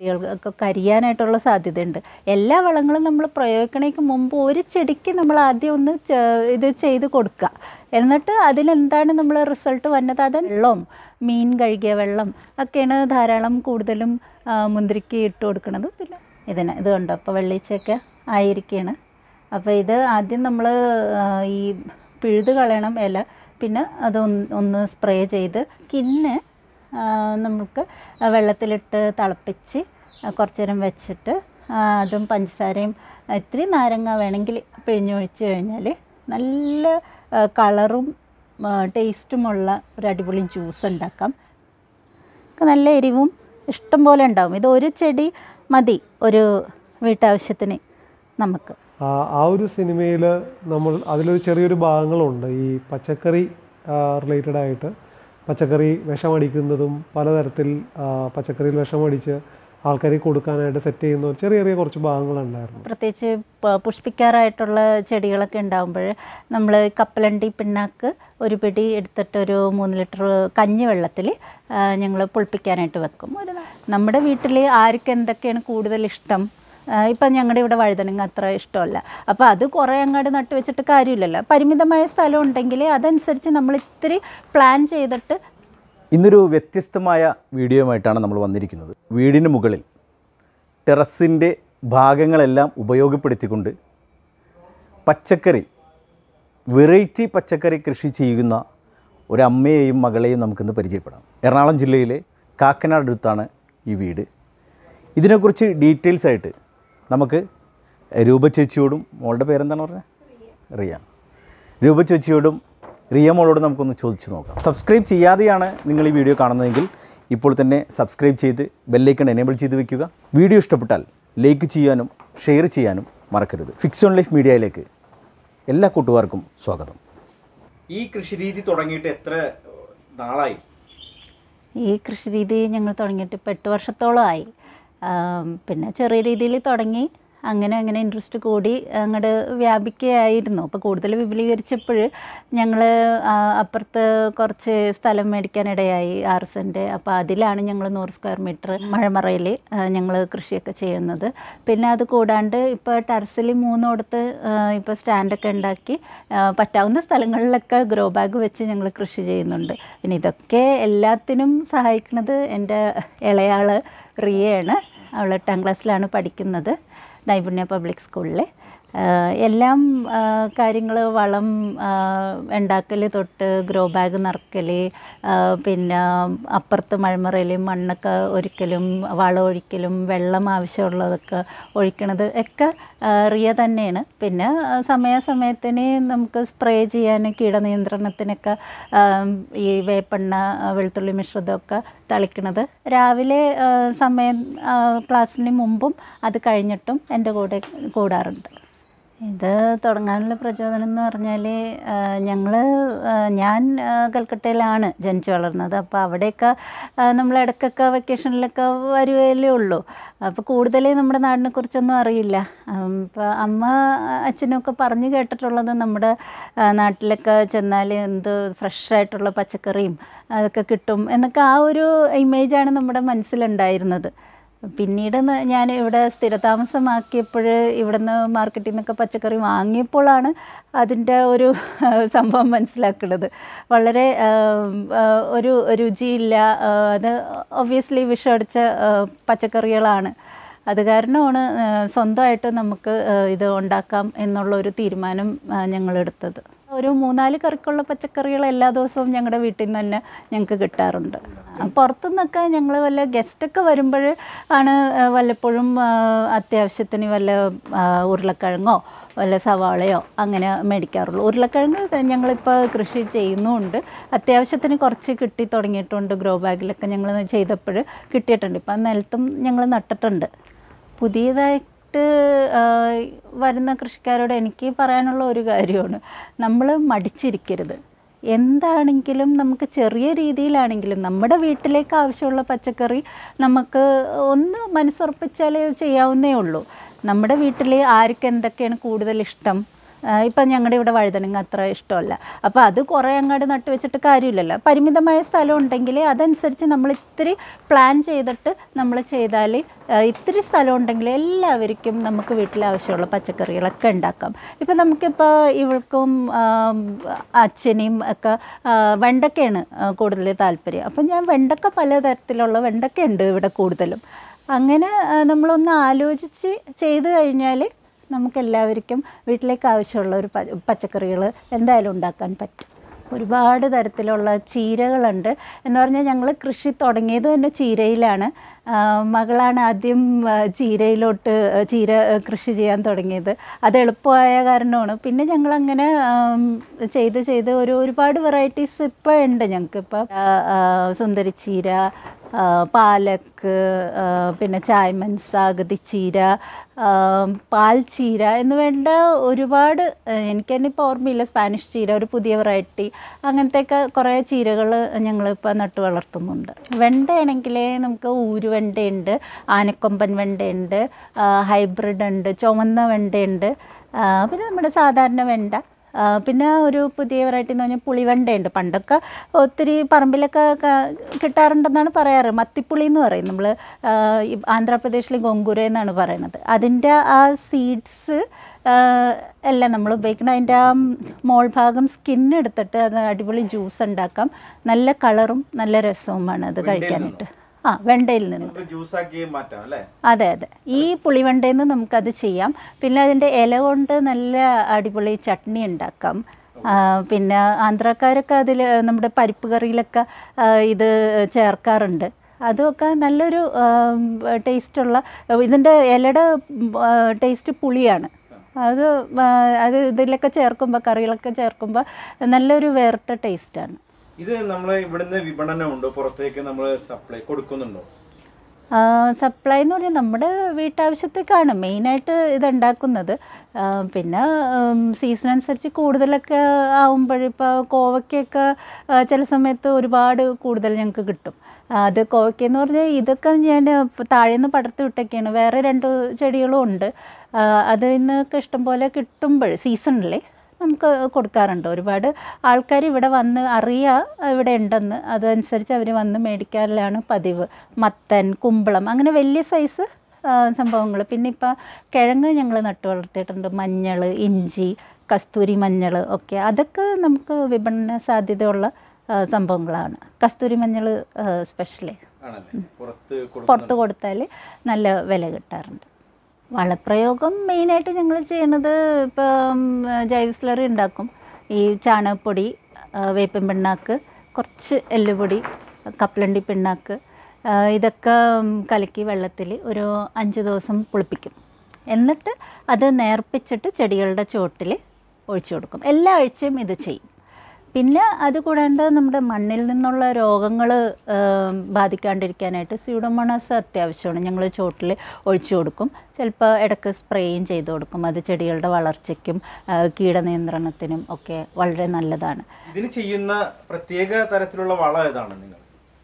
ചെടികൾക്കൊക്കെ കരിയാനായിട്ടുള്ള സാധ്യതയുണ്ട് എല്ലാ വളങ്ങളും നമ്മൾ പ്രയോഗിക്കണേക്ക് മുമ്പ് ഒരു ചെടിക്ക് നമ്മൾ ആദ്യം ഒന്ന് ചെ- ഇത് ചെയ്ത് കൊടുക്കുക എന്നിട്ട് അതിലെന്താണ് നമ്മൾ റിസൾട്ട് വന്നത് അത് വെള്ളം മീൻ കഴുകിയ വെള്ളം ഒക്കെയാണ് ധാരാളം കൂടുതലും ആ, മുന്തിരിക്ക് ഇട്ട് കൊടുക്കുന്നത് പിന്നെ ഇതിന് ഇത് കണ്ടോ അപ്പോൾ വെള്ളീച്ചയൊക്കെ ആയിരിക്കുകയാണ് അപ്പോൾ ഇത് ആദ്യം നമ്മൾ ഈ പിഴുത് കളയണം ഇല പിന്നെ അത് ഒന്ന് ഒന്ന് സ്പ്രേ ചെയ്ത് സ്കിന്ന് നമുക്ക് വെള്ളത്തിലിട്ട് തിളപ്പിച്ച് കുറച്ച് നേരം വെച്ചിട്ട് ആ, അതും പഞ്ചസാരയും ഇത്തിരി നാരങ്ങ വേണമെങ്കിൽ പിഴിഞ്ഞൊഴിച്ച് കഴിഞ്ഞാൽ നല്ല ആ, കളറും ആ, ടേസ്റ്റുമുള്ള ഒരു അടിപൊളി ജ്യൂസ് ഉണ്ടാക്കാം ഒക്കെ നല്ല എരിവും ഇഷ്ടം പോലെ ഉണ്ടാവും ഇത് ഒരു ചെടി മതി ഒരു വീട്ടാവശ്യത്തിന് നമുക്ക് ആ ആ ഒരു സിനിമയിൽ നമ്മൾ അതിലൊരു ചെറിയൊരു ഭാഗങ്ങളുണ്ട് ഈ പച്ചക്കറി റിലേറ്റഡ് ആയിട്ട് പച്ചക്കറി വിഷമടിക്കുന്നതും പലതരത്തിൽ ആ, പച്ചക്കറിയിൽ വിഷമടിച്ച് ആൾക്കാരെ കൊടുക്കാനായിട്ട് സെറ്റ് ചെയ്യുന്ന ചെറിയ ചെറിയ കുറച്ച് ഭാഗങ്ങളുണ്ടായിരുന്നു പ്രത്യേകിച്ച് പ- പുഷ്പിക്കാറായിട്ടുള്ള ചെടികളൊക്കെ ഉണ്ടാകുമ്പോൾ നമ്മൾ കപ്പലണ്ടി പിണ്ണാക്ക് ഒരു പിടി എടുത്തിട്ട് ഒരു മൂന്ന് ലിറ്റർ കഞ്ഞി വെള്ളത്തിൽ ഞങ്ങൾ പുളിപ്പിക്കാനായിട്ട് വെക്കും ഒരു നമ്മുടെ വീട്ടിൽ ആർക്ക് എന്തൊക്കെയാണ് കൂടുതൽ ഇഷ്ടം ഇപ്പം ഞങ്ങളുടെ ഇവിടെ വഴുതനങ്ങ അത്ര ഇഷ്ടമല്ല അപ്പോൾ അത് കുറേ അങ്ങോട്ട് നട്ട് വെച്ചിട്ട് കാര്യമില്ലല്ലോ പരിമിതമായ സ്ഥലം ഉണ്ടെങ്കിൽ അതനുസരിച്ച് നമ്മൾ ഇത്തിരി പ്ലാൻ ചെയ്തിട്ട് ഇന്നൊരു വ്യത്യസ്തമായ വീഡിയോയുമായിട്ടാണ് നമ്മൾ വന്നിരിക്കുന്നത് വീടിന് മുകളിൽ ടെറസിൻ്റെ ഭാഗങ്ങളെല്ലാം ഉപയോഗപ്പെടുത്തിക്കൊണ്ട് പച്ചക്കറി വെറൈറ്റി പച്ചക്കറി കൃഷി ചെയ്യുന്ന ഒരമ്മയെയും മകളെയും നമുക്കിന്ന് പരിചയപ്പെടാം എറണാകുളം ജില്ലയിലെ കാക്കനാട് അടുത്താണ് ഈ വീട് ഇതിനെക്കുറിച്ച് ഡീറ്റെയിൽസ് ആയിട്ട് നമുക്ക് രൂപ ചേച്ചിയോടും മോളുടെ പേരെന്താണ് പറഞ്ഞത് റിയ രൂപ ചേച്ചിയോടും റിയ മോളോടും നമുക്കൊന്ന് ചോദിച്ചു നോക്കാം സബ്സ്ക്രൈബ് ചെയ്യാതെയാണ് നിങ്ങൾ ഈ വീഡിയോ കാണുന്നതെങ്കിൽ ഇപ്പോൾ തന്നെ സബ്സ്ക്രൈബ് ചെയ്ത് ബെല്ലൈക്കൺ എനേബിൾ ചെയ്ത് വെക്കുക വീഡിയോ ഇഷ്ടപ്പെട്ടാൽ ലൈക്ക് ചെയ്യാനും ഷെയർ ചെയ്യാനും മറക്കരുത് ഫിക്സ് ഓൺ ലൈഫ് മീഡിയയിലേക്ക് എല്ലാ കൂട്ടുകാർക്കും സ്വാഗതം ഈ കൃഷി രീതി തുടങ്ങിയിട്ട് എത്ര നാളായി ഈ കൃഷി രീതി ഞങ്ങൾ തുടങ്ങിയിട്ട് ഇപ്പോൾ എട്ട് വർഷത്തോളമായി ആം, പിന്നെ ചെറിയ രീതിയിൽ തുടങ്ങി അങ്ങനെ അങ്ങനെ ഇൻട്രസ്റ്റ് കൂടി അങ്ങോട്ട് വ്യാപിക്കുകയായിരുന്നു അപ്പോൾ കൂടുതൽ വിപുലീകരിച്ചപ്പോൾ ഞങ്ങൾ അപ്പുറത്ത് കുറച്ച് സ്ഥലം മേടിക്കാനിടയായി ആറ് സെൻറ്റ് അപ്പോൾ അതിലാണ് ഞങ്ങൾ നൂറ് സ്ക്വയർ മീറ്റർ മഴമറയിൽ ഞങ്ങൾ കൃഷിയൊക്കെ ചെയ്യുന്നത് പിന്നെ അത് കൂടാണ്ട് ഇപ്പോൾ ടെറസിൽ മൂന്നോടത്ത് ഇപ്പോൾ സ്റ്റാൻഡൊക്കെ ഉണ്ടാക്കി ആ, പറ്റാവുന്ന സ്ഥലങ്ങളിലൊക്കെ ഗ്രോ ബാഗ് വെച്ച് ഞങ്ങൾ കൃഷി ചെയ്യുന്നുണ്ട് പിന്നെ ഇതൊക്കെ എല്ലാത്തിനും സഹായിക്കുന്നത് എൻ്റെ ഇളയാൾ റിയയാണ് അവൾ എട്ടാം ക്ലാസ്സിലാണ് പഠിക്കുന്നത് നൈപുണ്യ പബ്ലിക് സ്കൂളിൽ എല്ലാം കാര്യങ്ങൾ വളം ഉണ്ടാക്കൽ തൊട്ട് ഗ്രോ ബാഗ് നിറക്കൽ പിന്നെ അപ്പുറത്ത് മഴമറയിൽ മണ്ണൊക്കെ ഒരിക്കലും വളം ഒഴിക്കലും വെള്ളം ആവശ്യമുള്ളതൊക്കെ ഒഴിക്കണത് ഒക്കെ ആ, റിയ തന്നെയാണ് പിന്നെ ആ, സമയാസമയത്തിന് നമുക്ക് സ്പ്രേ ചെയ്യാൻ കീടനിയന്ത്രണത്തിനൊക്കെ ആം, ഈ വേപ്പെണ്ണ ആ, വെളുത്തുള്ളി മിശ്രിതമൊക്കെ തളിക്കണത് രാവിലെ ആ, സമയം ആ, ക്ലാസ്സിന് മുമ്പും അത് കഴിഞ്ഞിട്ടും എൻ്റെ കൂടെ കൂടാറുണ്ട് ഇത് തുടങ്ങാനുള്ള പ്രചോദനം എന്ന് പറഞ്ഞാൽ ഞങ്ങൾ ഞാൻ ആ, കൽക്കട്ടയിലാണ് ജനിച്ചു വളർന്നത് അപ്പോൾ അവിടെയൊക്കെ ആ, നമ്മൾ ഇടയ്ക്കൊക്കെ വെക്കേഷനിലൊക്കെ വരുകയല്ലേ ഉള്ളൂ അപ്പോൾ കൂടുതൽ നമ്മുടെ നാടിനെ കുറിച്ചൊന്നും അറിയില്ല അപ്പോൾ അമ്മ അച്ഛനൊക്കെ പറഞ്ഞു കേട്ടിട്ടുള്ളത് നമ്മുടെ ആ, നാട്ടിലൊക്കെ ചെന്നാൽ എന്ത് ഫ്രഷായിട്ടുള്ള പച്ചക്കറിയും അതൊക്കെ കിട്ടും എന്നൊക്കെ ആ ഒരു ഇമേജാണ് നമ്മുടെ മനസ്സിലുണ്ടായിരുന്നത് പിന്നീട് ന- ഞാൻ ഇവിടെ സ്ഥിരതാമസമാക്കിയപ്പോൾ ഇവിടുന്ന് മാർക്കറ്റിൽ നിന്നൊക്കെ പച്ചക്കറി വാങ്ങിയപ്പോഴാണ് അതിൻ്റെ ഒരു സംഭവം മനസ്സിലാക്കുന്നത് വളരെ ആ, ആ, ഒരു രുചിയില്ല ആ, അത് ഒബ്വിയസ്ലി വിഷമടിച്ച ആ, പച്ചക്കറികളാണ് അത് കാരണമാണ് ആ, സ്വന്തമായിട്ട് നമുക്ക് ആ, ഇത് ഉണ്ടാക്കാം എന്നുള്ള ഒരു തീരുമാനം ആ, ഞങ്ങളെടുത്തത് ഒരു മൂന്നാല് കറിക്കുള്ള പച്ചക്കറികൾ എല്ലാ ദിവസവും ഞങ്ങളുടെ വീട്ടിൽ നിന്ന് തന്നെ ഞങ്ങൾക്ക് കിട്ടാറുണ്ട് ആ, പുറത്തുനിന്നൊക്കെ ഞങ്ങൾ വല്ല ഗസ്റ്റൊക്കെ വരുമ്പോൾ ആണ് ആ, വല്ലപ്പോഴും ആ, അത്യാവശ്യത്തിന് വല്ല ആ, ഉരുളക്കിഴങ്ങോ വല്ല സവാളയോ അങ്ങനെ മേടിക്കാറുള്ളൂ ഉരുളക്കിഴങ്ങ് ഞങ്ങളിപ്പോൾ കൃഷി ചെയ്യുന്നുമുണ്ട് അത്യാവശ്യത്തിന് കുറച്ച് കിട്ടി തുടങ്ങിയിട്ടുണ്ട് ഗ്രോ ബാഗിലൊക്കെ ഞങ്ങൾ ചെയ്തപ്പോൾ കിട്ടിയിട്ടുണ്ട് ഇപ്പം നിലത്തും ഞങ്ങൾ നട്ടിട്ടുണ്ട് പുതിയതായിട്ട് ആ, വരുന്ന കൃഷിക്കാരോട് എനിക്ക് പറയാനുള്ള ഒരു കാര്യമാണ് നമ്മൾ മടിച്ചിരിക്കരുത് എന്താണെങ്കിലും നമുക്ക് ചെറിയ രീതിയിലാണെങ്കിലും നമ്മുടെ വീട്ടിലേക്ക് ആവശ്യമുള്ള പച്ചക്കറി നമുക്ക് ഒന്ന് മനസ്സുറപ്പിച്ചാൽ ചെയ്യാവുന്നേ ഉള്ളൂ നമ്മുടെ വീട്ടിൽ ആർക്ക് എന്തൊക്കെയാണ് കൂടുതൽ ഇഷ്ടം ഇപ്പം ഞങ്ങളുടെ ഇവിടെ വഴുതനങ്ങ അത്ര ഇഷ്ടമല്ല അപ്പോൾ അത് കുറേ അങ്ങോട്ട് നട്ട് വെച്ചിട്ട് കാര്യമില്ലല്ലോ പരിമിതമായ സ്ഥലം ഉണ്ടെങ്കിൽ അതനുസരിച്ച് നമ്മൾ ഇത്തിരി പ്ലാൻ ചെയ്തിട്ട് നമ്മൾ ചെയ്താൽ ഇത്തിരി സ്ഥലം ഉണ്ടെങ്കിൽ എല്ലാവർക്കും നമുക്ക് വീട്ടിൽ ആവശ്യമുള്ള പച്ചക്കറികളൊക്കെ ഉണ്ടാക്കാം ഇപ്പം നമുക്കിപ്പോൾ ഇവൾക്കും ആം, അച്ഛനെയും ഒക്കെ ആ, വെണ്ടക്കയാണ് ആ, കൂടുതൽ താല്പര്യം അപ്പം ഞാൻ വെണ്ടക്ക പലതരത്തിലുള്ള വെണ്ടക്ക ഉണ്ട് ഇവിടെ കൂടുതലും അങ്ങനെ ആ, നമ്മളൊന്ന് ആലോചിച്ച് ചെയ്ത് കഴിഞ്ഞാൽ നമുക്ക് എല്ലാവർക്കും വീട്ടിലേക്ക് ആവശ്യമുള്ള ഒരു പച്ചക്കറികൾ എന്തായാലും ഉണ്ടാക്കാൻ പറ്റും ഒരുപാട് തരത്തിലുള്ള ചീരകളുണ്ട് എന്ന് പറഞ്ഞാൽ ഞങ്ങൾ കൃഷി തുടങ്ങിയത് തന്നെ ചീരയിലാണ് ആ, മകളാണ് ആദ്യം ആ, ചീരയിലോട്ട് ആ, ചീര ആ, കൃഷി ചെയ്യാൻ തുടങ്ങിയത് അത് എളുപ്പമായ കാരണമാണ് പിന്നെ ഞങ്ങളങ്ങനെ ആം, ചെയ്ത് ചെയ്ത് ഒരു ഒരുപാട് വെറൈറ്റീസ് ഇപ്പോൾ ഉണ്ട് ഞങ്ങൾക്ക് ഇപ്പോൾ സുന്ദരി ചീര ആ, പാലക്ക് ആ, പിന്നെ ചായ്മൻസ അഗതിച്ചീര ആ, പാൽച്ചീര എന്ന് വേണ്ട ഒരുപാട് ആ, എനിക്ക് തന്നെ ഇപ്പോൾ ഓർമ്മയില്ല സ്പാനിഷ് ചീര ഒരു പുതിയ വെറൈറ്റി അങ്ങനത്തെയൊക്കെ കുറേ ചീരകൾ ഞങ്ങളിപ്പോൾ നട്ടു വളർത്തുന്നുണ്ട് വെണ്ടയാണെങ്കിൽ നമുക്ക് ഊരുവെണ്ടയുണ്ട് ആനക്കൊമ്പൻ വെണ്ടയുണ്ട് ഹൈബ്രിഡ് ഉണ്ട് ചുവന്ന വെണ്ടയുണ്ട് ആ, പിന്നെ നമ്മുടെ സാധാരണ വെണ്ട ആ, പിന്നെ ഒരു പുതിയ വെറൈറ്റി എന്ന് പറഞ്ഞാൽ പുളിവെണ്ടയുണ്ട് പണ്ടൊക്കെ ഒത്തിരി പറമ്പിലൊക്കെ ക- കിട്ടാറുണ്ടെന്നാണ് പറയാറ് മത്തിപ്പുളി എന്ന് പറയും നമ്മൾ ആന്ധ്രാപ്രദേശിലെ ഗൊങ്കുര എന്നാണ് പറയുന്നത് അതിൻ്റെ ആ സീഡ്സ് എല്ലാം നമ്മൾ ഉപയോഗിക്കണം അതിൻ്റെ ആ മോൾ ഭാഗം സ്കിൻ എടുത്തിട്ട് അത് അടിപൊളി ജ്യൂസ് ഉണ്ടാക്കാം നല്ല കളറും നല്ല രസവുമാണ് അത് കഴിക്കാനായിട്ട് ആ വെണ്ടയിൽ നിന്ന് നമുക്ക് ജ്യൂസാക്കി മാറ്റാം അല്ലേ അതെ അതെ ഈ പുളിവണ്ടയിൽ നിന്ന് നമുക്കത് ചെയ്യാം പിന്നെ അതിൻ്റെ ഇല കൊണ്ട് നല്ല അടിപൊളി ചട്നി ഉണ്ടാക്കാം ആ, പിന്നെ ആന്ധ്രാക്കാരൊക്കെ അതിൽ നമ്മുടെ പരിപ്പ് കറിയിലൊക്കെ ആ, ഇത് ചേർക്കാറുണ്ട് അതുമൊക്കെ നല്ലൊരു ടേസ്റ്റുള്ള ഇതിൻ്റെ ഇലയുടെ ടേസ്റ്റ് പുളിയാണ് അത് ആ, അത് ഇതിലൊക്കെ ചേർക്കുമ്പോൾ കറികളൊക്കെ ചേർക്കുമ്പോൾ നല്ലൊരു വേറിട്ട ടേസ്റ്റാണ് ഇത് നമ്മൾ ഇവിടുന്ന് വിപണനം ഉണ്ടോ പുറത്തേക്ക് നമ്മൾ സപ്ലൈ കൊടുക്കുന്നുണ്ടോ സപ്ലൈ എന്ന് പറഞ്ഞാൽ നമ്മുടെ വീട്ടാവശ്യത്തേക്കാണ് മെയിനായിട്ട് ഇത് ഉണ്ടാക്കുന്നത് ആ, പിന്നെ സീസൺ അനുസരിച്ച് കൂടുതലൊക്കെ ആവുമ്പോഴിപ്പോൾ കോവയ്ക്കൊക്കെ ആ, ചില സമയത്ത് ഒരുപാട് കൂടുതൽ ഞങ്ങൾക്ക് കിട്ടും ആ, അത് കോവയ്ക്കെന്ന് പറഞ്ഞാൽ ഇതൊക്കെ ഞാൻ താഴെ നിന്ന് പടർത്തി വിട്ടൊക്കെയാണ് വേറെ രണ്ട് ചെടികളും ഉണ്ട് ആ, അതിൽ നിന്നൊക്കെ ഇഷ്ടംപോലെ കിട്ടുമ്പോൾ സീസണിലെ നമുക്ക് കൊടുക്കാറുണ്ട് ഒരുപാട് ആൾക്കാർ ഇവിടെ വന്ന് അറിയുക ഇവിടെ ഉണ്ടെന്ന് അതനുസരിച്ച് അവർ വന്ന് മേടിക്കാറിലാണ് പതിവ് മത്തൻ കുമ്പളം അങ്ങനെ വലിയ സൈസ് സംഭവങ്ങൾ പിന്നെ ഇപ്പോൾ കിഴങ്ങ് ഞങ്ങൾ നട്ടു വളർത്തിയിട്ടുണ്ട് മഞ്ഞൾ ഇഞ്ചി കസ്തൂരി മഞ്ഞൾ ഒക്കെ അതൊക്കെ നമുക്ക് വിപണന സാധ്യതയുള്ള ആ, സംഭവങ്ങളാണ് കസ്തൂരി മഞ്ഞൾ സ്പെഷ്യലി ആണല്ലേ പുറത്ത് പുറത്ത് കൊടുത്താൽ നല്ല വില കിട്ടാറുണ്ട് വളപ്രയോഗം മെയിനായിട്ട് ഞങ്ങൾ ചെയ്യണത് ഇപ്പം ജൈവ സ്ലറി ഉണ്ടാക്കും ഈ ചാണകപ്പൊടി ആ, വേപ്പിൻ പിണ്ണാക്ക് കുറച്ച് എല്ലുപൊടി കപ്പലണ്ടി പിണ്ണാക്ക് ആ, ഇതൊക്കെ ഉം, കലക്കി വെള്ളത്തിൽ ഒരു അഞ്ച് ദിവസം പുളിപ്പിക്കും എന്നിട്ട് അത് നേർപ്പിച്ചിട്ട് ചെടികളുടെ ചുവട്ടിൽ ഒഴിച്ചു കൊടുക്കും എല്ലാ ആഴ്ചയും ഇത് ചെയ്യും പിന്നെ അത് കൂടാണ്ട് നമ്മുടെ മണ്ണിൽ നിന്നുള്ള രോഗങ്ങൾ ബാധിക്കാണ്ടിരിക്കാനായിട്ട് സ്യൂഡോമോണാസ് അത്യാവശ്യമാണ് ഞങ്ങൾ ചോട്ടിൽ ഒഴിച്ചു കൊടുക്കും ചിലപ്പോൾ ഇടയ്ക്ക് സ്പ്രേയും ചെയ്ത് കൊടുക്കും അത് ചെടികളുടെ വളർച്ചയ്ക്കും ആ, കീടനിയന്ത്രണത്തിനും ഒക്കെ വളരെ നല്ലതാണ് ഇതിന് ചെയ്യുന്ന പ്രത്യേക തരത്തിലുള്ള വളം ഏതാണ് നിങ്ങൾ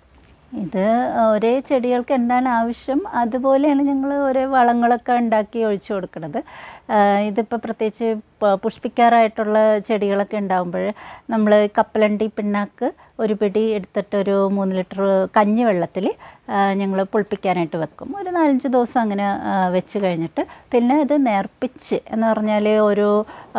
ഇത് ഒരേ ചെടികൾക്ക് എന്താണ് ആവശ്യം അതുപോലെയാണ് ഞങ്ങൾ ഒരേ വളങ്ങളൊക്കെ ഉണ്ടാക്കി ഒഴിച്ചു കൊടുക്കുന്നത് ഇതിപ്പോൾ പ്രത്യേകിച്ച് പ- പുഷ്പിക്കാറായിട്ടുള്ള ചെടികളൊക്കെ ഉണ്ടാകുമ്പോൾ നമ്മൾ കപ്പലണ്ടി പിണ്ണാക്ക് ഒരു പിടി എടുത്തിട്ട് ഒരു മൂന്ന് ലിറ്റർ കഞ്ഞി വെള്ളത്തിൽ ഞങ്ങൾ പുളിപ്പിക്കാനായിട്ട് വെക്കും ഒരു നാലഞ്ച് ദിവസം അങ്ങനെ ആ, വെച്ച് കഴിഞ്ഞിട്ട് പിന്നെ ഇത് നേർപ്പിച്ച് എന്ന് പറഞ്ഞാൽ ഒരു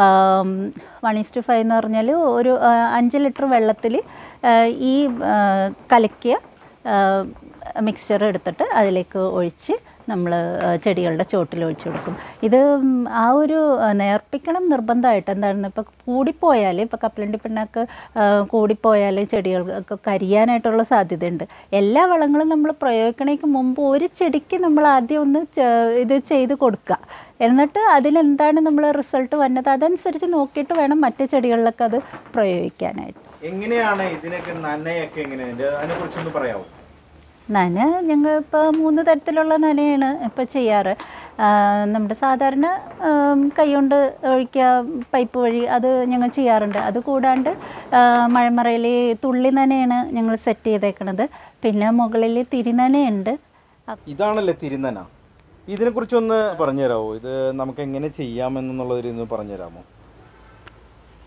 വൺ ഈസ്റ്റ് ഫൈവ് എന്ന് പറഞ്ഞാൽ ഒരു ആ, അഞ്ച് ലിറ്റർ വെള്ളത്തിൽ ഈ ആ, കലക്കിയ മിക്സ്ചർ എടുത്തിട്ട് അതിലേക്ക് ഒഴിച്ച് നമ്മൾ ചെടികളുടെ ചോട്ടിൽ ഒഴിച്ചു കൊടുക്കും ഇത് ഉം, ആ ഒരു ആ, നേർപ്പിക്കണം നിർബന്ധമായിട്ട് എന്താണെന്ന് ഇപ്പോൾ കൂടിപ്പോയാൽ ഇപ്പോൾ കപ്പലണ്ടി പിണ്ണാക്ക് ആ, കൂടിപ്പോയാൽ ചെടികൾക്ക് കരിയാനായിട്ടുള്ള സാധ്യതയുണ്ട് എല്ലാ വളങ്ങളും നമ്മൾ പ്രയോഗിക്കണേക്ക് മുമ്പ് ഒരു ചെടിക്ക് നമ്മൾ ആദ്യം ഒന്ന് ചെ- ഇത് ചെയ്ത് കൊടുക്കുക എന്നിട്ട് അതിലെന്താണ് നമ്മൾ റിസൾട്ട് വന്നത് അതനുസരിച്ച് നോക്കിയിട്ട് വേണം മറ്റു ചെടികളിലൊക്കെ അത് പ്രയോഗിക്കാനായിട്ട് എങ്ങനെയാണ് ഇതിനൊക്കെ നനയൊക്കെ എങ്ങനെയുണ്ട് അതിനെ കുറിച്ചൊന്ന് പറയാമോ നന ഞങ്ങൾ ഇപ്പോൾ മൂന്ന് തരത്തിലുള്ള നനയാണ് ഇപ്പോൾ ചെയ്യാറ് ആ, നമ്മുടെ സാധാരണ ആം, കൈകൊണ്ട് ഒഴിക്കുക പൈപ്പ് വഴി അത് ഞങ്ങൾ ചെയ്യാറുണ്ട് അത് കൂടാണ്ട് ആ, മഴമറയിൽ തുള്ളി നനയാണ് ഞങ്ങൾ സെറ്റ് ചെയ്തേക്കണത് പിന്നെ മുകളിൽ തിരിനനയുണ്ട് ഇതാണല്ലേ തിരുനന ഇതിനെ കുറിച്ചൊന്ന് പറഞ്ഞു തരാമോ ഇത് നമുക്ക് എങ്ങനെ ചെയ്യാമെന്നുള്ളതിൽ ഒന്ന് പറഞ്ഞു തരാമോ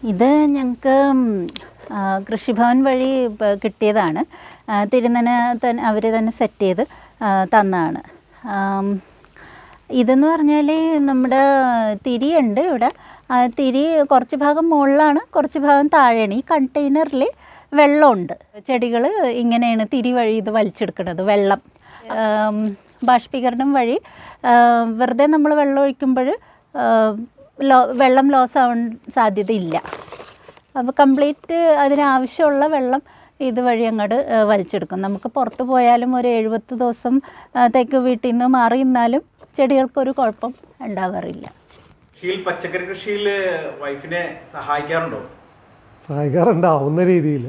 ഇത് ഞങ്ങൾക്ക് കൃഷിഭവൻ വഴി പ- കിട്ടിയതാണ് ആ, തിരുനന തന്നെ അവർ തന്നെ സെറ്റ് ചെയ്ത് ആ, തന്നതാണ് ആം, ഇതെന്ന് പറഞ്ഞാൽ നമ്മുടെ തിരിയുണ്ട് ഇവിടെ ആ തിരി കുറച്ച് ഭാഗം മുകളിലാണ് കുറച്ച് ഭാഗം താഴെയാണ് ഈ കണ്ടെയ്നറിൽ വെള്ളമുണ്ട് ചെടികൾ ഇങ്ങനെയാണ് തിരി വഴി ഇത് വലിച്ചെടുക്കുന്നത് വെള്ളം ആം, ബാഷ്പീകരണം വഴി ആ, വെറുതെ നമ്മൾ വെള്ളം ഒഴിക്കുമ്പോൾ ലോ വെള്ളം ലോസ് ആവാൻ സാധ്യതയില്ല അപ്പോൾ കംപ്ലീറ്റ് അതിനാവശ്യമുള്ള വെള്ളം ഇതുവഴി അങ്ങോട്ട് വലിച്ചെടുക്കും നമുക്ക് പുറത്ത് പോയാലും ഒരു എഴുപത് ദിവസം ആ, തെക്ക് വീട്ടിൽ നിന്ന് മാറി നിന്നാലും ചെടികൾക്കൊരു കുഴപ്പം ഉണ്ടാവാറില്ല കൃഷിയിൽ പച്ചക്കറി കൃഷിയിൽ വൈഫിനെ സഹായിക്കാറുണ്ടോ സഹായിക്കാറുണ്ടാവുന്ന രീതിയിൽ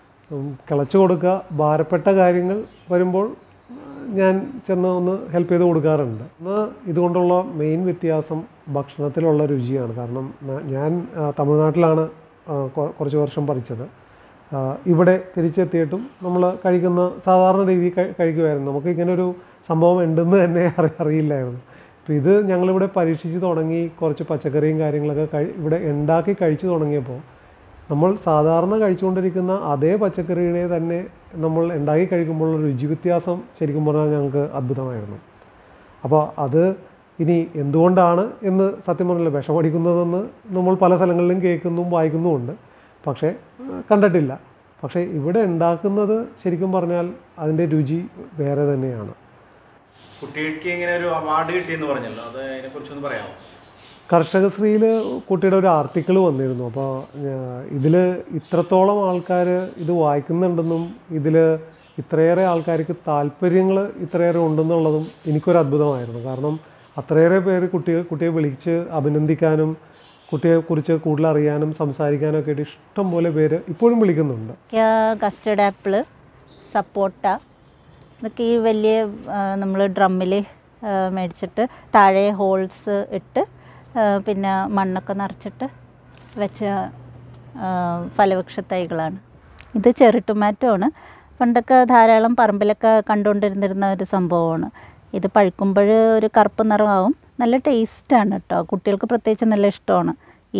കിളച്ചു കൊടുക്കുക ഭാരപ്പെട്ട കാര്യങ്ങൾ വരുമ്പോൾ ഞാൻ ചെന്ന് ഒന്ന് ഹെൽപ്പ് ചെയ്ത് കൊടുക്കാറുണ്ട് എന്നാൽ ഇതുകൊണ്ടുള്ള മെയിൻ വ്യത്യാസം ഭക്ഷണത്തിലുള്ള രുചിയാണ് കാരണം ന- ഞാൻ ആ, തമിഴ്നാട്ടിലാണ് ആ, കൊ- കുറച്ച് വർഷം പഠിച്ചത് ആ, ഇവിടെ തിരിച്ചെത്തിയിട്ടും നമ്മൾ കഴിക്കുന്ന സാധാരണ രീതിയിൽ കഴി- കഴിക്കുമായിരുന്നു നമുക്ക് ഇങ്ങനെ ഒരു സംഭവം ഉണ്ടെന്ന് തന്നെ അറി അറിയില്ലായിരുന്നു അപ്പോൾ ഇത് ഞങ്ങളിവിടെ പരീക്ഷിച്ച് തുടങ്ങി കുറച്ച് പച്ചക്കറിയും കാര്യങ്ങളൊക്കെ കഴി ഇവിടെ ഉണ്ടാക്കി കഴിച്ചു തുടങ്ങിയപ്പോൾ നമ്മൾ സാധാരണ കഴിച്ചുകൊണ്ടിരിക്കുന്ന അതേ പച്ചക്കറികളെ തന്നെ നമ്മൾ ഉണ്ടാക്കി കഴിക്കുമ്പോഴുള്ള രുചി വ്യത്യാസം ശരിക്കും പറഞ്ഞാൽ ഞങ്ങൾക്ക് അദ്ഭുതമായിരുന്നു അപ്പോൾ അത് ഇനി എന്തുകൊണ്ടാണ് എന്ന് സത്യം പറഞ്ഞില്ല വിഷമടിക്കുന്നതെന്ന് നമ്മൾ പല സ്ഥലങ്ങളിലും കേൾക്കുന്നും വായിക്കുന്നുമുണ്ട് പക്ഷേ ഏഹ്, കണ്ടിട്ടില്ല പക്ഷേ ഇവിടെ ഉണ്ടാക്കുന്നത് ശരിക്കും പറഞ്ഞാൽ അതിൻ്റെ രുചി വേറെ തന്നെയാണ് കുട്ടികൾക്ക് ഇങ്ങനെ ഒരു അവാർഡ് കിട്ടിയെന്ന് പറഞ്ഞല്ലോ അത് അതിനെക്കുറിച്ചൊന്ന് പറയാമോ കർഷകശ്രീയിൽ കുട്ടിയുടെ ഒരു ആർട്ടിക്കിൾ വന്നിരുന്നു അപ്പോൾ ഇതിൽ ഇത്രത്തോളം ആൾക്കാർ ഇത് വായിക്കുന്നുണ്ടെന്നും ഇതിൽ ഇത്രയേറെ ആൾക്കാർക്ക് താല്പര്യങ്ങൾ ഇത്രയേറെ ഉണ്ടെന്നുള്ളതും എനിക്കൊരു അത്ഭുതമായിരുന്നു കാരണം അത്രയേറെ പേര് കുട്ടിയെ കുട്ടിയെ വിളിച്ച് അഭിനന്ദിക്കാനും കുട്ടിയെക്കുറിച്ച് കൂടുതൽ അറിയാനും സംസാരിക്കാനും ഒക്കെ ആയിട്ട് ഇഷ്ടം പോലെ പേര് ഇപ്പോഴും വിളിക്കുന്നുണ്ട് കസ്റ്റർഡ് ആപ്പിള് സപ്പോട്ട ഇതൊക്കെ ഈ വലിയ നമ്മൾ ഡ്രമ്മിൽ മേടിച്ചിട്ട് താഴെ ഹോൾസ് ഇട്ട് ആ, പിന്നെ മണ്ണൊക്കെ നിറച്ചിട്ട് വെച്ച ആ, ഫലവൃക്ഷ തൈകളാണ് ഇത് ചെറി ടൊമാറ്റോ ആണ് പണ്ടൊക്കെ ധാരാളം പറമ്പിലൊക്കെ കണ്ടുകൊണ്ടിരുന്നിരുന്ന ഒരു സംഭവമാണ് ഇത് പഴുക്കുമ്പോൾ ഒരു കറുപ്പ് നിറമാവും നല്ല ടേസ്റ്റാണ് കേട്ടോ കുട്ടികൾക്ക് പ്രത്യേകിച്ച് നല്ല ഇഷ്ടമാണ് ഈ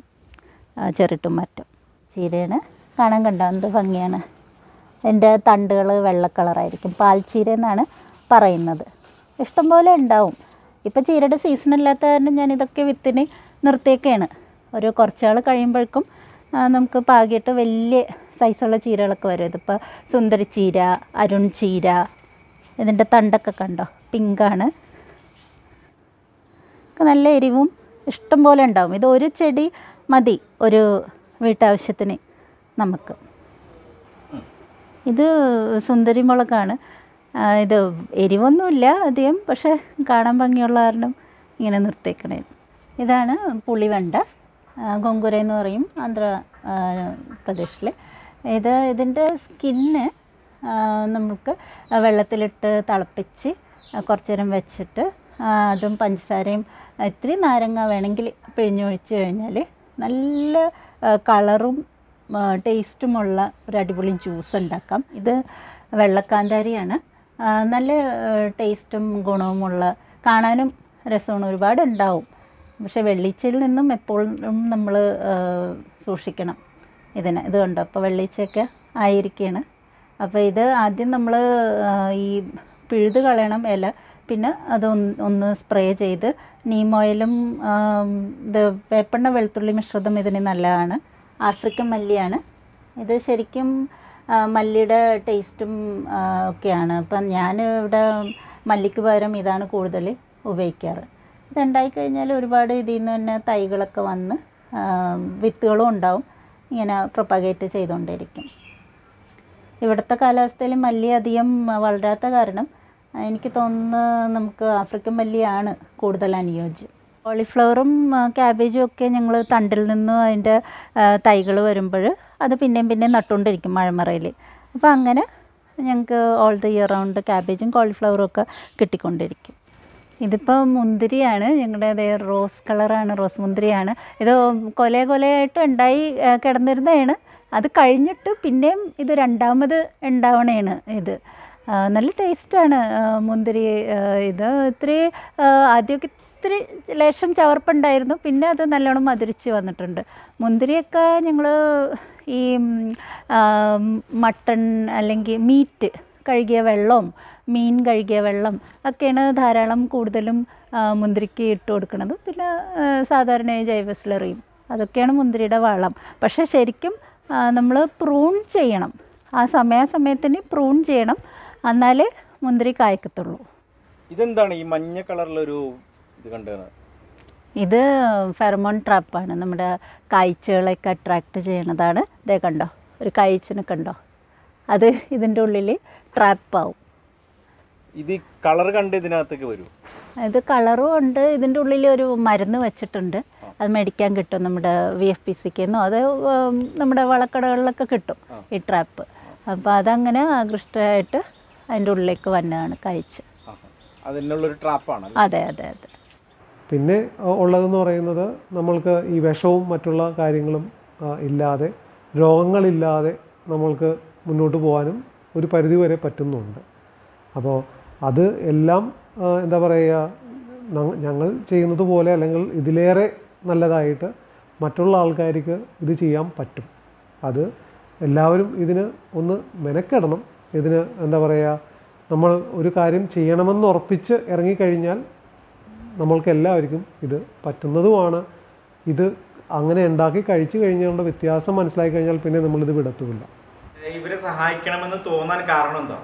ആ, ചെറി ടൊമാറ്റോ ചീരയാണ് കാണാൻ കണ്ട എന്ത് ഭംഗിയാണ് എൻ്റെ തണ്ടുകൾ വെള്ള കളറായിരിക്കും പാൽച്ചീര എന്നാണ് പറയുന്നത് ഇഷ്ടംപോലെ ഉണ്ടാവും ഇപ്പം ചീരയുടെ സീസൺ ഇല്ലാത്ത കാരണം ഞാൻ ഇതൊക്കെ വിത്തിന് നിർത്തിയൊക്കെയാണ് ഒരു കുറച്ചാൾ കഴിയുമ്പോഴേക്കും ആ, നമുക്ക് പാകിയിട്ട് വലിയ സൈസുള്ള ചീരകളൊക്കെ വരും ഇതിപ്പോൾ സുന്ദരി ചീര അരുൺ ചീര ഇതിൻ്റെ തണ്ടൊക്കെ കണ്ടോ പിങ്കാണ് ഒക്കെ നല്ല എരിവും ഇഷ്ടം പോലെ ഉണ്ടാവും ഇത് ഒരു ചെടി മതി ഒരു വീട്ടാവശ്യത്തിന് നമുക്ക് ഇത് സുന്ദരി മുളകാണ് ആ, ഇത് എരിവൊന്നുമില്ല അധികം പക്ഷെ കാണാൻ ഭംഗിയുള്ള കാരണം ഇങ്ങനെ നിർത്തിയേക്കണേ ഇതാണ് പുളിവെണ്ട ആ, ഗൊങ്കുര എന്ന് പറയും ആന്ധ്ര ആ, പ്രദേശിൽ ഇത് ഇതിൻ്റെ സ്കിന്ന് നമുക്ക് വെള്ളത്തിലിട്ട് തിളപ്പിച്ച് കുറച്ച് നേരം വെച്ചിട്ട് ആ, അതും പഞ്ചസാരയും ഇത്തിരി നാരങ്ങ വേണമെങ്കിൽ പിഴിഞ്ഞൊഴിച്ച് കഴിഞ്ഞാൽ നല്ല ആ, കളറും ആ, ടേസ്റ്റുമുള്ള ഒരു അടിപൊളി ജ്യൂസ് ഉണ്ടാക്കാം ഇത് വെള്ളക്കാന്താരിയാണ് ആ, നല്ല ആ, ടേസ്റ്റും ഗുണവുമുള്ള കാണാനും രസമാണ് ഒരുപാട് ഉണ്ടാവും പക്ഷേ വെള്ളിച്ചയിൽ നിന്നും എപ്പോഴും നമ്മൾ സൂക്ഷിക്കണം ഇതിന് ഇത് കണ്ടോ അപ്പോൾ വെള്ളിച്ചയൊക്കെ ആയിരിക്കുകയാണ് അപ്പോൾ ഇത് ആദ്യം നമ്മൾ ഈ പിഴുത് കളയണം ഇല പിന്നെ അത് ഒന്ന് ഒന്ന് സ്പ്രേ ചെയ്ത് നീം ഓയിലും ആം, ഇത് വേപ്പെണ്ണ വെളുത്തുള്ളി മിശ്രിതം ഇതിന് നല്ലതാണ് ആഫ്രിക്കൻ മല്ലിയാണ് ഇത് ശരിക്കും ആ, മല്ലിയുടെ ടേസ്റ്റും ആ, ഒക്കെയാണ് അപ്പം ഞാൻ ഇവിടെ മല്ലിക്ക് പകരം ഇതാണ് കൂടുതൽ ഉപയോഗിക്കാറ് ഇതുണ്ടായി കഴിഞ്ഞാൽ ഒരുപാട് ഇതിൽ നിന്ന് തന്നെ തൈകളൊക്കെ വന്ന് ആ, വിത്തുകളും ഉണ്ടാവും ഇങ്ങനെ പ്രൊപ്പഗേറ്റ് ചെയ്തുകൊണ്ടിരിക്കും ഇവിടുത്തെ കാലാവസ്ഥയിൽ മല്ലി അധികം വളരാത്ത കാരണം ആ, എനിക്ക് തോന്നുന്നു നമുക്ക് ആഫ്രിക്കൻ മല്ലിയാണ് കൂടുതൽ അനുയോജ്യം കോളിഫ്ലവറും ആ, ക്യാബേജും ഒക്കെ ഞങ്ങൾ തണ്ടിൽ നിന്നും അതിൻ്റെ തൈകൾ വരുമ്പോൾ അത് പിന്നെയും പിന്നെയും നട്ടുകൊണ്ടിരിക്കും മഴമറയിൽ അപ്പോൾ അങ്ങനെ ഞങ്ങൾക്ക് ഓൾ ദ ഇയർ റൗണ്ട് ക്യാബേജും കോളിഫ്ലവറും ഒക്കെ കിട്ടിക്കൊണ്ടിരിക്കും ഇതിപ്പോൾ മുന്തിരിയാണ് ഞങ്ങളുടെ അതേ റോസ് കളറാണ് റോസ് മുന്തിരിയാണ് ഇത് കൊല കൊലയായിട്ട് ഉണ്ടായി ആ, കിടന്നിരുന്നതാണ് അത് കഴിഞ്ഞിട്ട് പിന്നെയും ഇത് രണ്ടാമത് ഉണ്ടാവണേണ് ഇത് ആ, നല്ല ടേസ്റ്റാണ് മുന്തിരി ആ, ഇത് ഇത്തിരി ആ, ആദ്യമൊക്കെ ഇത്തിരി ലേശം ചവർപ്പുണ്ടായിരുന്നു പിന്നെ അത് നല്ലോണം മധുരിച്ച് വന്നിട്ടുണ്ട് മുന്തിരിയൊക്കെ ഞങ്ങൾ ഈ ഉം, ആ, മട്ടൺ അല്ലെങ്കിൽ മീറ്റ് കഴുകിയ വെള്ളവും മീൻ കഴുകിയ വെള്ളം ഒക്കെയാണ് ധാരാളം കൂടുതലും ആ, മുന്തിരിക്ക് ഇട്ട് കൊടുക്കുന്നത് പിന്നെ ആ, സാധാരണ ഈ ജൈവ സ്ലറിയും അതൊക്കെയാണ് മുന്തിരിയുടെ വളം പക്ഷേ ശരിക്കും നമ്മൾ പ്രൂൺ ചെയ്യണം ആ സമയാസമയത്തിന് പ്രൂൺ ചെയ്യണം എന്നാലേ മുന്തിരി കായ്ക്കത്തുള്ളൂ ഇതെന്താണ് ഈ മഞ്ഞ കളറിലൊരു ഇത് കണ്ടത് ഇത് ഫെറമോൺ ട്രാപ്പാണ് നമ്മുടെ കായ്ച്ചകളൊക്കെ അട്രാക്റ്റ് ചെയ്യണതാണ് ഇതേ കണ്ടോ ഒരു കായ്ച്ചിനെ കണ്ടോ അത് ഇതിൻ്റെ ഉള്ളിൽ ട്രാപ്പാവും ഇത് കളർ കണ്ട് ഇതിനകത്തേക്ക് വരും ഇത് കളറും ഉണ്ട് ഇതിൻ്റെ ഉള്ളിൽ ഒരു മരുന്ന് വെച്ചിട്ടുണ്ട് അത് മേടിക്കാൻ കിട്ടും നമ്മുടെ വി എഫ് പി സിക്കെന്നോ അത് ഉം, നമ്മുടെ വളക്കടകളിലൊക്കെ കിട്ടും ഈ ട്രാപ്പ് അപ്പോൾ അതങ്ങനെ ആകൃഷ്ടമായിട്ട് അതിൻ്റെ ഉള്ളിലേക്ക് വന്നതാണ് കഴിച്ച് അതിനുള്ളൊരു ട്രാപ്പാണ് അതെ അതെ അതെ പിന്നെ ഉ- ഉള്ളതെന്ന് പറയുന്നത് നമ്മൾക്ക് ഈ വിഷവും മറ്റുള്ള കാര്യങ്ങളും ആ, ഇല്ലാതെ രോഗങ്ങളില്ലാതെ നമ്മൾക്ക് മുന്നോട്ട് പോകാനും ഒരു പരിധി വരെ പറ്റുന്നുണ്ട് അപ്പോൾ അത് എല്ലാം ആ, എന്താ പറയുക ന- ഞങ്ങൾ ചെയ്യുന്നത് പോലെ അല്ലെങ്കിൽ ഇതിലേറെ നല്ലതായിട്ട് മറ്റുള്ള ആൾക്കാർക്ക് ഇത് ചെയ്യാൻ പറ്റും അത് എല്ലാവരും ഇതിന് ഒന്ന് മെനക്കെടണം ഇതിന് എന്താ പറയുക നമ്മൾ ഒരു കാര്യം ചെയ്യണമെന്ന് ഉറപ്പിച്ച് ഇറങ്ങിക്കഴിഞ്ഞാൽ നമ്മൾക്ക് എല്ലാവർക്കും ഇത് പറ്റുന്നതുമാണ് ഇത് അങ്ങനെ ഉണ്ടാക്കി കഴിച്ചു കഴിഞ്ഞുകൊണ്ട് വ്യത്യാസം മനസ്സിലാക്കി കഴിഞ്ഞാൽ പിന്നെ നമ്മളിത് വിടത്തുമില്ല ഇവരെ സഹായിക്കണമെന്ന് തോന്നാൻ കാരണം എന്താ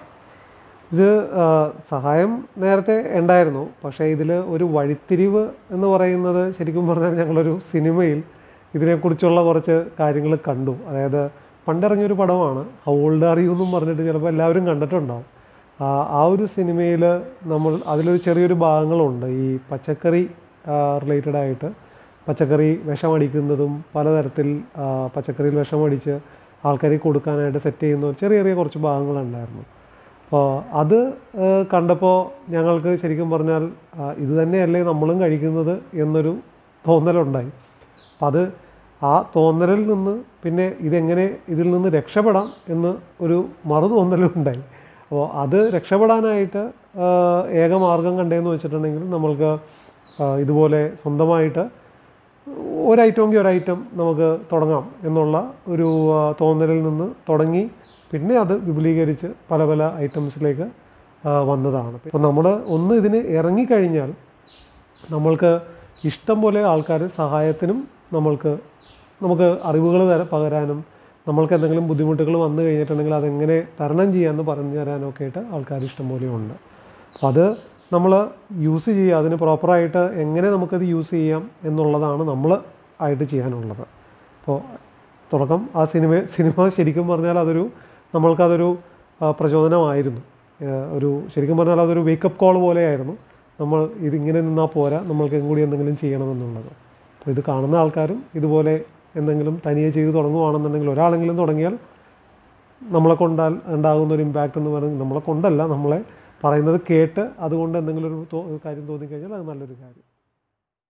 ഇത് ആ, സഹായം നേരത്തെ ഉണ്ടായിരുന്നു പക്ഷേ ഇതിൽ ഒരു വഴിത്തിരിവ് എന്ന് പറയുന്നത് ശരിക്കും പറഞ്ഞാൽ ഞങ്ങളൊരു സിനിമയിൽ ഇതിനെക്കുറിച്ചുള്ള കുറച്ച് കാര്യങ്ങൾ കണ്ടു അതായത് പണ്ടിറങ്ങിയൊരു പടമാണ് ഹൗ ഓൾഡ് ആർ യു എന്നും പറഞ്ഞിട്ട് ചിലപ്പോൾ എല്ലാവരും കണ്ടിട്ടുണ്ടാവും ആ, ആ ഒരു സിനിമയിൽ നമ്മൾ അതിലൊരു ചെറിയൊരു ഭാഗങ്ങളുണ്ട് ഈ പച്ചക്കറി റിലേറ്റഡ് ആയിട്ട് പച്ചക്കറി വിഷമടിക്കുന്നതും പലതരത്തിൽ ആ, പച്ചക്കറിയിൽ വിഷമടിച്ച് ആൾക്കാരെ കൊടുക്കാനായിട്ട് സെറ്റ് ചെയ്യുന്ന ചെറിയ ചെറിയ കുറച്ച് ഭാഗങ്ങളുണ്ടായിരുന്നു അപ്പോൾ അത് കണ്ടപ്പോൾ ഞങ്ങൾക്ക് ശരിക്കും പറഞ്ഞാൽ ആ, ഇത് തന്നെയല്ലേ നമ്മളും കഴിക്കുന്നത് എന്നൊരു തോന്നലുണ്ടായി അപ്പം അത് ആ തോന്നലിൽ നിന്ന് പിന്നെ ഇതെങ്ങനെ ഇതിൽ നിന്ന് രക്ഷപ്പെടാം എന്ന് ഒരു മറു തോന്നലും ഉണ്ടായി അപ്പോൾ അത് രക്ഷപ്പെടാനായിട്ട് ആ, ഏക മാർഗം കണ്ടതെന്ന് വെച്ചിട്ടുണ്ടെങ്കിൽ നമ്മൾക്ക് ആ, ഇതുപോലെ സ്വന്തമായിട്ട് ഒരൈറ്റമെങ്കിൽ ഒരൈറ്റം നമുക്ക് തുടങ്ങാം എന്നുള്ള ഒരു ആ, തോന്നലിൽ നിന്ന് തുടങ്ങി പിന്നെ അത് വിപുലീകരിച്ച് പല പല ഐറ്റംസിലേക്ക് ആ, വന്നതാണ് അപ്പോൾ നമ്മൾ ഒന്ന് ഇതിന് ഇറങ്ങിക്കഴിഞ്ഞാൽ നമ്മൾക്ക് ഇഷ്ടം പോലെ ആൾക്കാർ സഹായത്തിനും നമ്മൾക്ക് നമുക്ക് അറിവുകൾ തര പകരാനും നമ്മൾക്ക് എന്തെങ്കിലും ബുദ്ധിമുട്ടുകൾ വന്നു കഴിഞ്ഞിട്ടുണ്ടെങ്കിൽ അതെങ്ങനെ തരണം ചെയ്യാമെന്ന് പറഞ്ഞു തരാനൊക്കെ ആയിട്ട് ആൾക്കാർ ഇഷ്ടം പോലെ ഉണ്ട് അപ്പോൾ അത് നമ്മൾ യൂസ് ചെയ്യുക അതിന് പ്രോപ്പറായിട്ട് എങ്ങനെ നമുക്കത് യൂസ് ചെയ്യാം എന്നുള്ളതാണ് നമ്മൾ ആയിട്ട് ചെയ്യാനുള്ളത് അപ്പോൾ തുടക്കം ആ സിനിമ സിനിമ ശരിക്കും പറഞ്ഞാൽ അതൊരു നമ്മൾക്കതൊരു ആ, പ്രചോദനമായിരുന്നു ആ, ഒരു ശരിക്കും പറഞ്ഞാൽ അതൊരു വേക്കപ്പ് കോൾ പോലെയായിരുന്നു നമ്മൾ ഇതിങ്ങനെ നിന്നാൽ പോരാ നമ്മൾക്ക് കൂടി എന്തെങ്കിലും ചെയ്യണമെന്നുള്ളത് അപ്പോൾ ഇത് കാണുന്ന ആൾക്കാരും ഇതുപോലെ എന്തെങ്കിലും തനിയെ ചെയ്ത് തുടങ്ങുവാണെന്നുണ്ടെങ്കിൽ ഒരാളെങ്കിലും തുടങ്ങിയാൽ നമ്മളെ കൊണ്ടാൽ ഉണ്ടാകുന്ന ഒരു ഇമ്പാക്റ്റ് എന്ന് പറയുന്നത് നമ്മളെ കൊണ്ടല്ല നമ്മളെ പറയുന്നത് കേട്ട് അതുകൊണ്ട് എന്തെങ്കിലും ഒരു തോ- കാര്യം തോന്നിക്കഴിഞ്ഞാൽ അത് നല്ലൊരു കാര്യം